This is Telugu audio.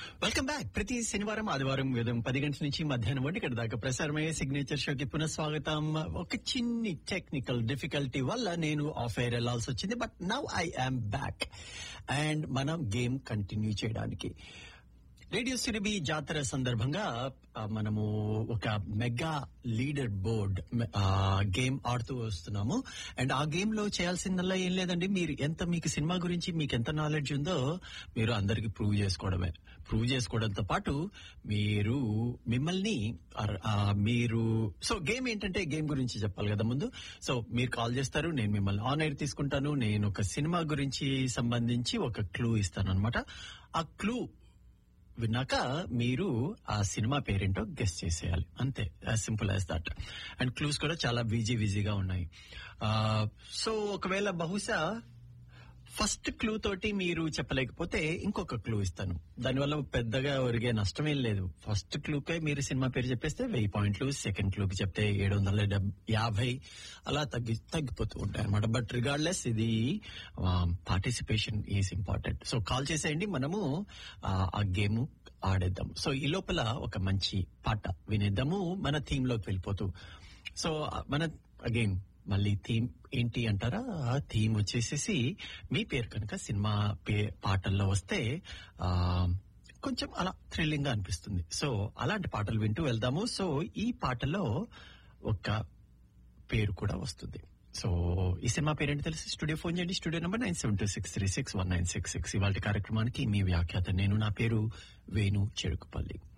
వెల్కమ్ బ్యాక్ ప్రతి శనివారం ఆదివారం ఉదయం పది గంటల నుంచి మధ్యాహ్నం ఒంటి గంట దాకా ప్రసారమయ్యే సిగ్నేచర్ షోకి పునఃస్వాగతం ఒక చిన్ని టెక్నికల్ డిఫికల్టీ వల్ల నేను ఆఫ్ ఎయిర్ వెళ్లాల్సి వచ్చింది but now I am back and మనం గేమ్ కంటిన్యూ చేయడానికి రేడియో సిరిబి జాతర సందర్భంగా ఆ, మనము ఒక మెగా లీడర్ బోర్డ్ గేమ్ ఆడుతూ వస్తున్నాము అండ్ ఆ గేమ్ లో చేయాల్సిందల్లా ఏం లేదండి మీరు ఎంత మీకు సినిమా గురించి మీకు ఎంత నాలెడ్జ్ ఉందో మీరు అందరికి ప్రూవ్ చేసుకోవడమే ప్రూవ్ చేసుకోవడంతో పాటు మీరు మిమ్మల్ని అర్- ఆ, మీరు సో గేమ్ ఏంటంటే గేమ్ గురించి చెప్పాలి కదా ముందు సో మీరు కాల్ చేస్తారు నేను మిమ్మల్ని ఆన్ ఎయిర్ తీసుకుంటాను నేను ఒక సినిమా గురించి సంబంధించి ఒక క్లూ ఇస్తాను అనమాట ఆ క్లూ విన్నాక మీరు ఆ సినిమా పేరేంటో గెస్ట్ చేసేయాలి అంతే as simple as that and clues కూడా చాలా బిజీ బిజీగా ఉన్నాయి సో ఒకవేళ బహుశా ఫస్ట్ క్లూ తోటి మీరు చెప్పలేకపోతే ఇంకొక క్లూ ఇస్తాను దానివల్ల పెద్దగా ఒరిగే నష్టమేం లేదు ఫస్ట్ క్లూకే మీరు సినిమా పేరు చెప్పేస్తే వెయ్యి పాయింట్లు సెకండ్ క్లూకి చెప్తే ఏడు వందల డెబ్- యాభై అలా తగ్గి తగ్గిపోతూ ఉంటాయి అనమాట బట్ రిగార్డ్లెస్ ఇది participation is important so call చేసేయండి మనము ఆ, ఆ గేమ్ ఆడేద్దాం సో ఈ లోపల ఒక మంచి పాట వినేద్దాము మన థీమ్ లోకి వెళ్ళిపోతూ సో మన అగైన్ మళ్ళీ థీమ్ ఏంటి అంటారా ఆ థీమ్ వచ్చేసేసి మీ పేరు కనుక సినిమా పే పాటల్లో వస్తే ఆ కొంచెం అలా థ్రిల్లింగ్ గా అనిపిస్తుంది సో అలాంటి పాటలు వింటూ వెళ్దాము సో ఈ పాటలో ఒక పేరు కూడా వస్తుంది సో ఈ సినిమా పేరేంటి తెలిసి స్టూడియో ఫోన్ చేయండి studio number nine seven two six three six one nine six six ఇవాళ కార్యక్రమానికి మీ వ్యాఖ్యాత నేను నా పేరు వేణు చెరుకుపల్లి